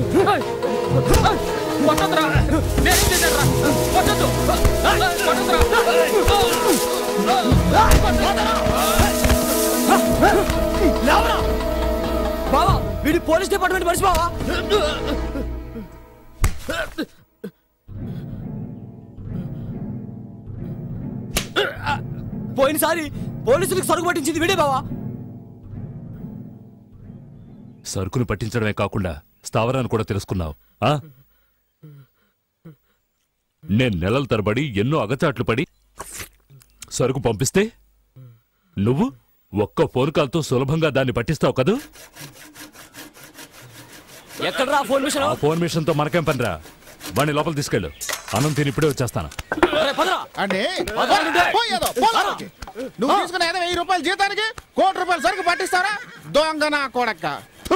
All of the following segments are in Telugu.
కొట్టొద్దురా నేను చేశానురా కొట్టొద్దు కొట్టొద్దురా లేవరా బావా వీడి పోలీస్ డిపార్ట్మెంట్ మనిషి బావా పోయినసారి పోలీసులకు సరుకు పట్టించింది వీడే బావా సరుకును పట్టించడమే కాకుండా స్థావరాన్ని కూడా తెలుసుకున్నావు ఆ? నేను నెలల తరబడి ఎన్నో అగచాట్లు పడి సరుకు పంపిస్తే నువ్వు ఒక్క ఫోన్ కాల్తో సులభంగా దాన్ని పట్టిస్తావు కదూ ఎక్కడరా ఫోన్ మిషన్ ఆ ఫోన్ మిషన్తో మనకేం పనిరా వాడిని లోపల తీసుకెళ్ళు అన్నం తిని ఇప్పుడే వచ్చేస్తాను అంటే పోయేదో, పోదానికి. నువ్వు తీసుకున్న ఏదో వెయ్యి రూపాయల జీతానికి కోటి రూపాయల సరుకు పట్టిస్తారా దొంగ నా కొడక్క ఫు.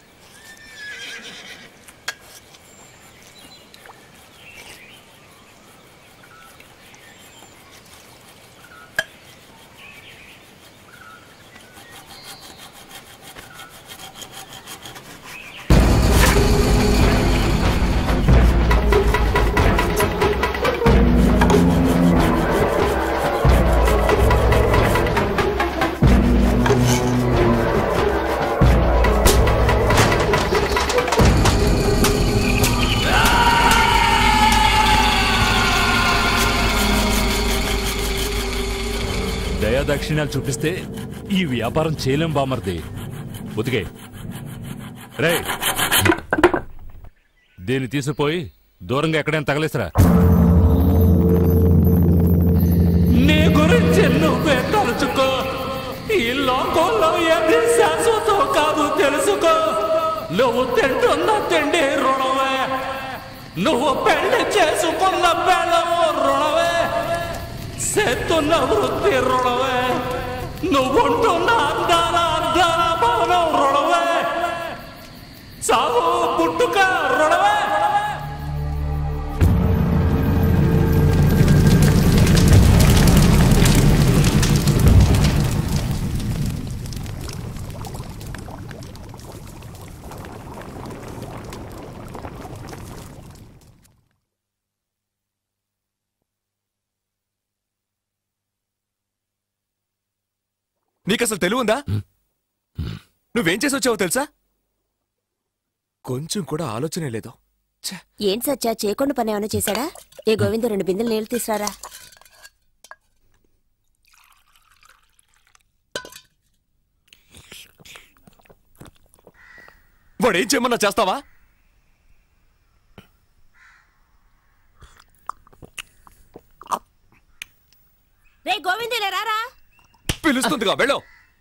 దయాదాక్షిణ్యాలు చూపిస్తే ఈ వ్యాపారం చేయలేం బామర్ది ఉతికే రే దీన్ని తీసుకుపోయి దూరంగా ఎక్కడైనా తగలేసరా నీ గురించి నువ్వే తలుచుకో ఈ లోకంలో ఏది శాశ్వతం కాదు తెలుసుకో నువ్వు తింటున్న తిండి రుణమే నువ్వు పెళ్లి చేసుకున్న బెళ్ళము రుణమే చేస్తున్న వృత్తి రుణమే నువ్వుంటున్న అందాల అందాల భవనం రుణమే సాగు పుట్టుక రుణమే నీకు అసలు తెలివుందా నువ్వేం చేసి వచ్చావో తెలుసా కొంచెం కూడా ఆలోచనే లేదు ఏం సచ్చా చేయకుండా పని ఏమైనా చేశాడా ఏ గోవింద రెండు బిందెలు నీళ్లు తీసురారా వాడు ఏం చేయమన్నా చేస్తావా రే గోవింద రారా పిలుస్తుందిగా వెళ్ళు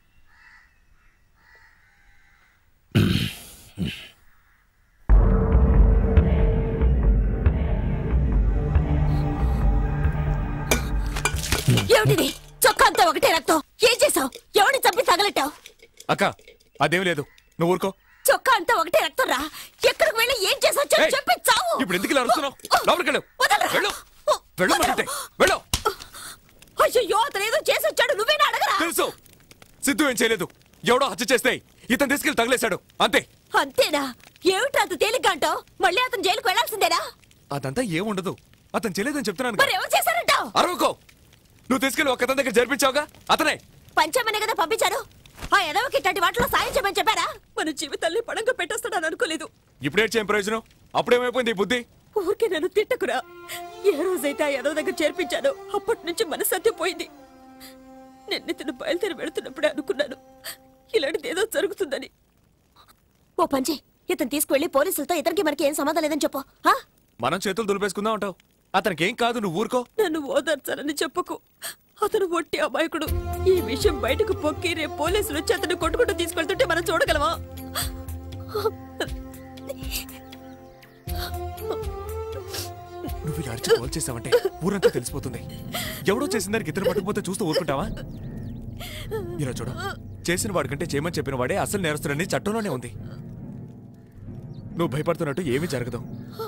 ఏమిటిది చొక్కా అంతా ఒకటే రక్తం ఏం చేసావు ఎవరిని చంపి తగలెట్టావు అక్క అదేం లేదు నువ్వు ఊరుకో చొక్కా అంతా ఒకటే రక్తం రా ఎక్కడికి వెళ్ళి ఏం చేసావు చెప్పు, ఏయ్, చెప్పి చావు ఇప్పుడు ఎందుకు ఇలా అరుస్తున్నావు లోపలికి వెళ్ళు వదలరా. వెళ్ళు వెళ్ళమంటుంటే వెళ్ళు అయ్యో అతను ఏదో చేసి వచ్చాడు నువ్వేనా అడగరా తెలుసు సిద్ధు ఏం చేయలేదు ఎవడో హత్య చేస్తే ఇతను తీసుకెళ్లి తగిలేశాడు అంతే అంతేనా ఏమిటి అంత తేలిగ్గా అంటావు మళ్ళీ అతను జైలుకు వెళ్లాల్సిందేనా అదంతా ఏముండదు అతను చేయలేదని చెప్తున్నాను మరి ఎవరు చేశారంటావు అరవకో నువ్వు తీసుకెళ్లి ఒక అతని దగ్గర జరిపించావుగా అతనే పంచమనే కదా పంపించారు ఆ ఎదవకి ఇట్లాంటి వాటిలో సాయం చేయమని చెప్పారా మన జీవితాన్ని పడంగా పెట్టేస్తాడని అనుకోలేదు ఇప్పుడే చేయం ప్రయోజనం అప్పుడేమైపోయింది ఈ బుద్ధి ఊరికే నన్ను తిట్టకురా ఏ రోజైతే ఆ ఎదవ దగ్గర చేర్పించానో అప్పటి నుంచి మనసత్యం పోయింది నిన్న ఇతను బయలుదేరి వెళుతున్నప్పుడే అనుకున్నాను ఇలాంటిది ఏదో జరుగుతుందని ఓ పంచే ఇతను తీసుకువెళ్ళి పోలీసులతో ఇతనికి మనకి ఏం సంబంధం లేదని చెప్పు ఆ? మనం చేతులు దులిపేసుకుందాం అంటావు అతనికి ఏం కాదు నువ్వు ఊరుకో నన్ను ఓదార్చాలని చెప్పకు అతను ఒట్టి అమాయకుడు ఈ విషయం బయటకు పొక్కి రేపు పోలీసులు వచ్చి అతను కొట్టుకుంటూ తీసుకెళ్తుంటే మనం చూడగలమా నువ్వు ఇలా అరిచి కాల్ చేసావంటే ఊరంతా తెలిసిపోతుంది ఎవడో చేసిన దానికి ఇద్దరు పట్టుకుపోతే చూస్తూ ఊరుకుంటావా ఇలా చూడు చేసిన వాడికంటే చేయమని చెప్పిన వాడే అసలు నేరస్తుడని చట్టంలోనే ఉంది నువ్వు భయపడుతున్నట్టు ఏమీ జరగదు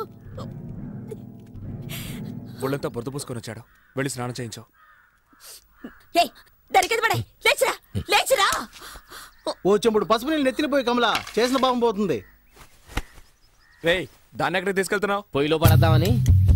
ఒళ్ళంతా బురద పూసుకొని వచ్చాడు వెళ్ళి స్నానం చేయించు ఏయ్ దానికి పడే లేచిరా లేచిరా ఓ చెంబుడు పసుపు నీళ్ళు నెత్తిన పోయి కమలా చేసిన భావం పోతుంది రేయ్ దాన్ని ఎక్కడికి తీసుకెళ్తున్నావు పొయ్యిలో పడద్దామని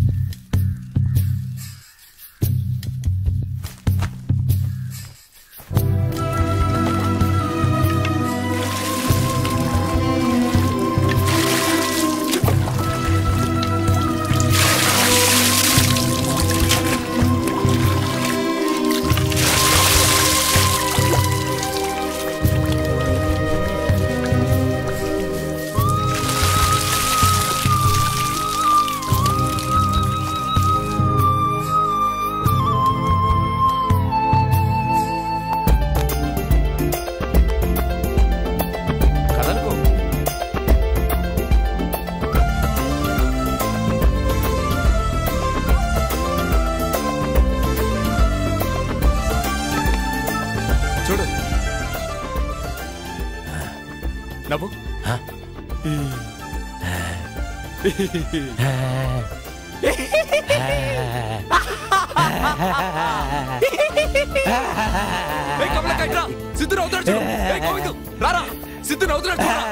కదలకు చూడు నవ్వు ఏయ్, కమలక్క, ఇట్రా. సిద్ధు నవ్వుతున్నాడు చూడు. ఏయ్, గోవిందు, రారా సిద్ధు నవ్వుతున్నాడు చూడురా.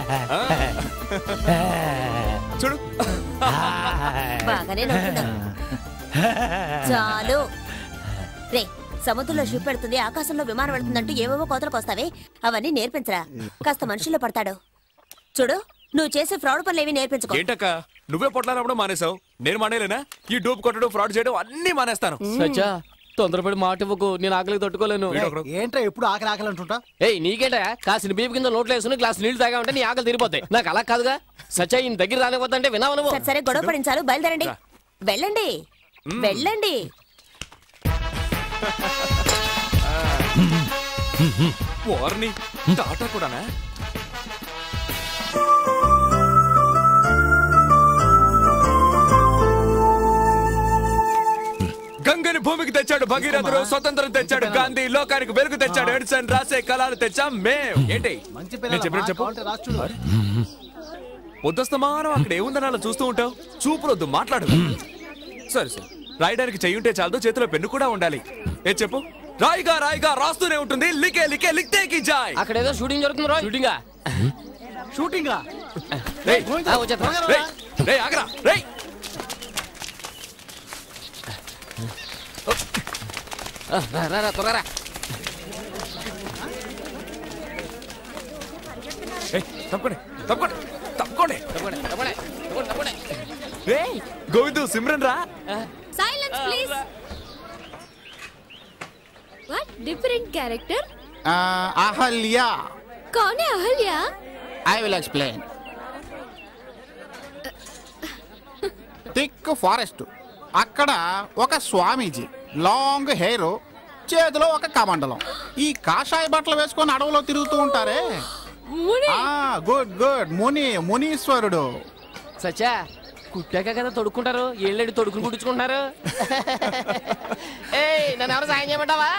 ఆ. చూడు బాగానే నవ్వుతున్నావు చాలు రే సముద్రంలో షిప్ పెడుతుంది ఆకాశంలో విమానం వెళ్తుందంటూ ఏవేవో కోతలకు వస్తావే అవన్నీ నేర్పించరా కాస్త మనుషుల్లో పడతాడు చూడు నువ్వు చేసే ఫ్రాడ్ పనులు ఏవి నేర్పించుకో ఏంటక్క నువ్వే పొట్లానప్పుడు మానేసావు నేను మానేలేనా ఈ డూప్ కొట్టడం ఫ్రాడ్ చేయడం అన్ని మానేస్తాను సచ్చా తొందరపడి మాట ఇవ్వకు నేను ఆకలికి తట్టుకోలేను వీడొకడు. ఏంట్రా ఎప్పుడు ఆకలి ఆకలి అంటుంటా ఏయ్ నీకేంటా కాసిన బీపు కింద నోట్లో వేసుకుని గ్లాస్ నీళ్లు తాగా ఉంటే నీ ఆకలి తీరిపోతాయి నాకు అలా కాదుగా సచ్చా ఈయన దగ్గర రానిపోతుంటే వినావు నువ్వు సరే సరే గొడవ పడించాలు బయలుదేరండి వెళ్ళండి వెళ్ళండి వారిని టాటా కూడానా గంగని భూమికి తెచ్చాడు భగీరథుడు స్వతంత్రం తెచ్చాడు గాంధీ లోకానికి వెలుగు తెచ్చాడు ఎడిసన్ రాసే కళలు తెచ్చాం మేం ఏంటి మంచి నేను చెప్పినట్టు చెప్పు పిల్లలు రాసు చూడు పొద్దుస్తమానం అక్కడ ఏముందని అలా చూస్తూ ఉంటావు చూపులొద్దు మాట్లాడు సరే సరే రాయడానికి చెయ్యుంటే చాలదు చేతిలో పెన్ను కూడా ఉండాలి ఏ చెప్పు రాయిగా రాయిగా రాస్తూనే ఉంటుంది లికే లికే లిక్తే కి జాయ్ అక్కడ ఏదో షూటింగ్ జరుగుతుంది రో షూటింగా షూటింగ్ రా రేయ్, వచ్చేస్తా రేయ్, రేయ్, ఆగరా, రేయ్. రా, రా, రా, త్వరగా రా. ఏయ్, తప్పుకోండి తప్పుకోండి తప్పుకోండి తప్పకుండా, తప్పకుండా, తప్పకుండా, తప్పకుండా. రేయ్, గోవిందు సిమ్రన్ రా Silence, please. What different character? Ahalya कौन है Ahalya? I will explain thick forest అక్కడ ఒక స్వామీజీ లాంగ్ హెయిర్ చేతిలో ఒక కమండలం ఈ కాషాయ బట్టలు వేసుకొని అడవిలో తిరుగుతూ ఉంటారే मुनि ఆ గుడ్ గుడ్ ముని మునీశ్వరుడు సచ్చా కుట్టాక కదా తొడుక్కుంటారు ఏళ్ళేడు తొడుకుని కుట్టించుకుంటున్నారు ఏయ్ నన్ను ఎవరు సాయం చేయమంటావా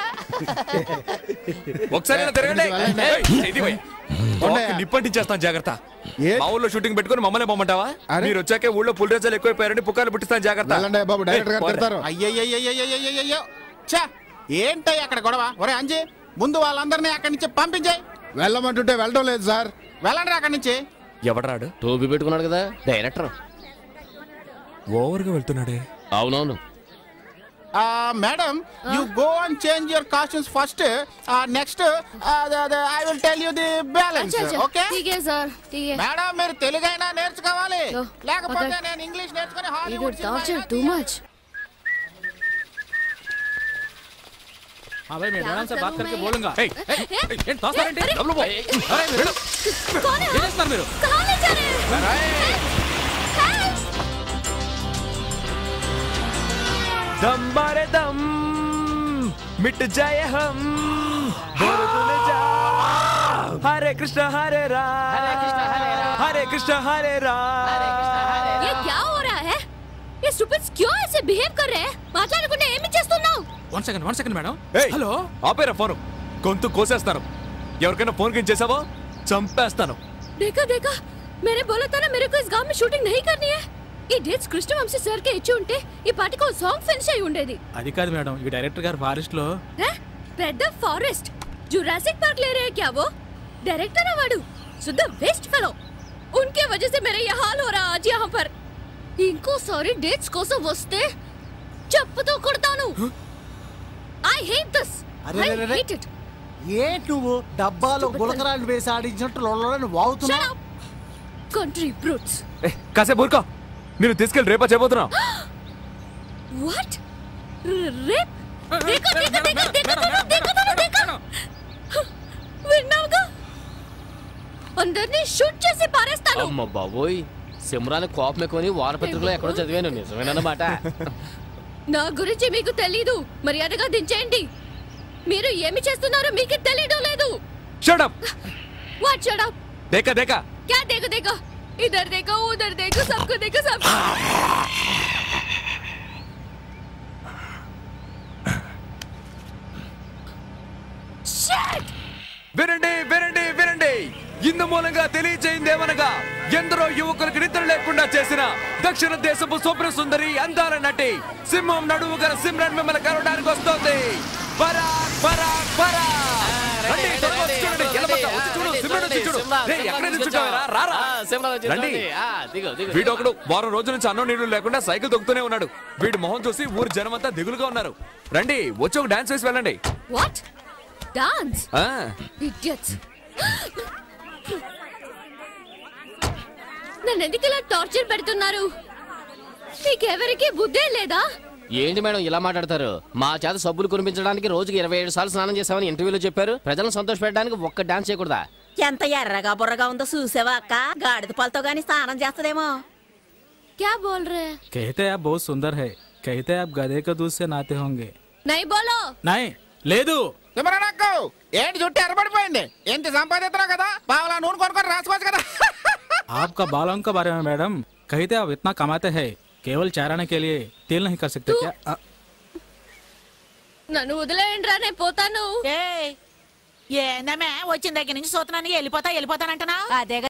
ఒకసారి ఇలా తిరగండి ఏయ్, ఇది పోయి. తోక నిప్పంటించేస్తాను జాగ్రత్త ఏ? మా ఊళ్ళో షూటింగ్ పెట్టుకుని మమ్మల్ని పొమ్మంటావా అరే. మీరు వచ్చాకే ఊళ్ళో పుల్ రేజాలు ఎక్కువైపోయారని పుకార్లు పుట్టిస్తాను జాగ్రత్త వెళ్ళండి బాబు డైరెక్టర్ గారు ఏయ్, తిడతారు అయ్యయ్యయ్యయ్యయ్యయ్యో ఛా ఏంటయ్య అక్కడ గొడవ ఒరే అంజీ ముందు వాళ్ళందరినీ అక్కడి నుంచి పంపించాయి వెళ్ళమంటుంటే వెళ్ళడం లేదు సార్ వెళ్ళండి అక్కడి నుంచి ఎవడరాడు టోపీ పెట్టుకున్నాడు కదా డైరెక్టర్ ఓవర్గా వెళ్తున్నాడే అవునవును madam you go and change your costumes first next I will tell you the balance अच्छा अच्छा ఓకే ठीक है सर ठीक है మేడం మీరు తెలుగైనా నేర్చుకోవాలి ఓ, లేకపోతే okay. నేను ఇంగ్లీష్ నేర్చుకుని You Hollywood did torture too much. हाँ भाई मैं डोनाल्ड से क्या बात करूं करके मैं? बोलूंगा ఏయ్, ఏయ్, ఏయ్, ఏంటి తోస్తారేంటి अरे, డబ్బులు పో. అరే, మీరు कौन है ఏం చేస్తున్నారు మీరు कहाँ ले जा रहे हैं दम बारे दम मिट जाए हम बोलो तूने जा हरे कृष्ण हरे राम हरे कृष्ण, हरे राम। हरे कृष्ण हरे राम ये क्या हो रहा है ये स्टूपिड्स क्यों ऐसे बिहेव कर रहे हैं మాట్లాడకుండా ఏమి చేస్తున్నావు one second one second madam ఏయ్, హలో ఆపేరా ఫోన్ గొంతు కోసేస్తాను ఎవరికైనా ఫోన్ కింద చేసావో చంపేస్తాను देखा देखा मैंने बोला था ना मेरे को इस गांव में शूटिंग नहीं करनी है ఈ డేట్స్ కృష్ణవంశీ సార్ కి ఇచ్చి ఉంటే ఈ పాటికి ఒక సాంగ్ ఫినిష్ అయి ఉండేది అది కాదు మేడం ఈ డైరెక్టర్ గారు ఫారెస్ట్ లో हैं? పెద్ద ఫారెస్ట్ जुरासिक पार्क ले रहे हैं क्या वो डायरेक्टर है वाडू शुद्ध वेस्ट फेलो उनके वजह से मेरा ये हाल हो रहा పర్ ఇంకోసారి డేట్స్ కోసం వస్తే చెప్పుతో కొడతాను ఐ హేట్ దిస్ అరే, ఐ అరే, అరే. హేట్ ఇట్ ఏంటి నువ్వు డబ్బాలో గులకరాలు వేసి ఆడించినట్టు లొల్లని వాగుతున్నా షట్ అప్ కంట్రీ బ్రూట్స్ ఏ కాసేపు ఊరుకో నేను తీసుకెళ్ళి రేపా చేయబోతున్నా వాట్ రేప్ దేకా దేకా దేకా దేకా తను దేకా తను దేకా విన్నావుగా అందరినీ షూట్ చేసి పారేస్తాను అమ్మ బాబోయ్ సిమ్రాన్ కోపం ఎక్కువని వారపత్రికలో ఎక్కడో చదివాను నిజమేనన్నమాట నా గురించి మీకు తెలీదు మర్యాదగా దించేయండి మీరు ఏమి చేస్తున్నారో మీకు తెలియడం లేదు షడప్ వాట్ షట్ అప్ దేకా దేకా क्या देखो देखो इधर देखो उधर देखो सबको देखो सब Shit! వినండి వినండి వినండి ఇందు మూలంగా తెలియచేయిందేమనగా ఎందరో యువకులకు నిద్ర లేకుండా చేసిన దక్షిణ దేశపు స్వప్న సుందరి అందాల నటి సింహం నడువు గల సిమ్రన్ మిమ్మల్ని కలవడానికి వస్తోంది పరాక్ పరాక్ పరాక్ రండి, త్వరగా వచ్చి చూడండి. ఎల్లబక్క, వచ్చి చూడు, సిమ్రన్ వచ్చి చూడు. రేయ్, ఎక్కడే నిల్చుంటావురా? రారా. రండి. వీడు ఒకడు వారం రోజుల నుంచి అన్నం నీళ్లు లేకుండా సైకిల్ తొక్కుతూనే ఉన్నాడు వీడి మొహం చూసి ఊరు జనమంతా దిగులుగా ఉన్నారు రండి వచ్చి ఒక డాన్స్ వేసి వెళ్ళండి What? Dance? ఆ Idiots! నన్ను ఎందుకు ఇలా టార్చర్ పెడుతున్నారు మీకెవరికి బుద్ధే లేదా ఏంటి మేడం ఇలా మాట్లాడతారు మా చేత సబ్బులు కురిపించడానికి రోజుకి ఇరవై ఏడు సార్లు స్నానం చేసామని ఇంటర్వ్యూలో చెప్పారు ప్రజలను సంతోషపెట్టడానికి ఒక్క డాన్స్ చేయకూడదా ఎంత ఎర్రగా బుర్రగా ఉందో చూసావా అక్క గాడిద పాలతో గాని స్నానం చేస్తదేమో क्या बोल रहे हैं कहते हैं आप बहुत सुंदर है कहते हैं आप गधे के दूध से नहाते होंगे नहीं बोलो नहीं లేదు తిమ్మరాకు ఏంటి చుట్టూ ఎర్రబడిపోయింది ఎంత సంపాదిస్తున్నావు కదా పావలా నూనె కొనుక్కొని రాసుకోవచ్చు కదా आपका बालों के बारे में मैडम कहते आप इतना कमाते हैं केवल चाराने के लिए तेल नहीं कर सकते क्या अ, నన్ను వదిలేయండి రా నేను పోతాను ఏందమ్మే వచ్చిన దగ్గర నుంచి చూస్తున్నాను వెళ్ళిపోతా వెళ్ళిపోతానంటున్నా అదే